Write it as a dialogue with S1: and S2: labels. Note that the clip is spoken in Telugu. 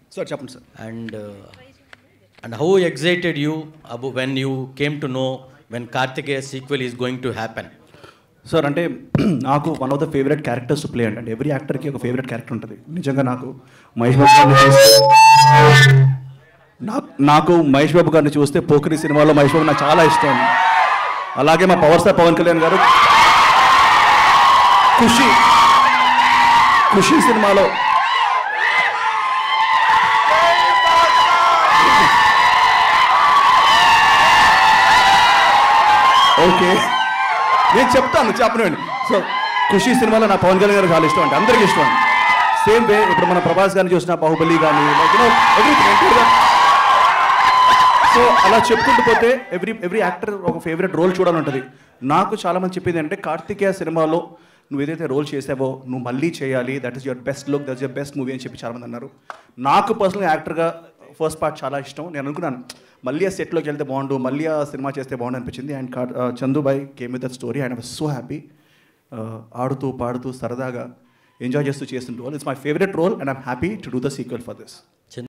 S1: సార్ చెప్పండి sir
S2: and uh, and how excited you about when you came to know when Kartikeya sequel is going to happen
S1: sir అంటే నాకు one of the favourite characters play అంటే అంటే ఎవ్రీ యాక్టర్కి ఒక ఫేవరెట్ క్యారెక్టర్ ఉంటుంది నిజంగా నాకు మహేష్ బాబు గారిని చూస్తే నాకు నాకు మహేష్ బాబు గారిని చూస్తే పోకరి సినిమాలో మహేష్ బాబు నాకు చాలా ఇష్టం అలాగే మా పవర్ స్టార్ పవన్ కళ్యాణ్ గారు ఖుషి ఖుషి సినిమాలో ఓకే నేను చెప్తాను చెప్పనండి సో ఖుషి సినిమాలో నా పవన్ కళ్యాణ్ గారు చాలా ఇష్టం అండి అందరికీ ఇష్టం అండి సేమ్ వే ఇప్పుడు మన ప్రభాస్ గారిని చూసిన బాహుబలి కానీ సో అలా చెప్పుకుంటూ పోతే ఎవ్రీ ఎవ్రీ యాక్టర్ ఒక ఫేవరెట్ రోల్ చూడాలంటుంది నాకు చాలా మంది చెప్పింది అంటే కార్తికేయ సినిమాలో నువ్వు ఏదైతే రోల్ చేసావో నువ్వు మళ్ళీ చేయాలి that is your best look that is your best movie అని చెప్పి చాలా మంది అన్నారు నాకు పర్సనల్ యాక్టర్గా ఫస్ట్ పార్ట్ చాలా ఇష్టం నేను అనుకున్నాను మళ్ళీ ఆ సెట్లోకి వెళ్తే బాగుండు మళ్ళీ ఆ సినిమా చేస్తే బాగుండు అనిపించింది and Chandubhai came with that story and was so happy ఆడుతూ పాడుతూ సరదాగా ఎంజాయ్ చేస్తూ చేస్తుంటూ it's my favourite role and I'm happy to do the sequel for this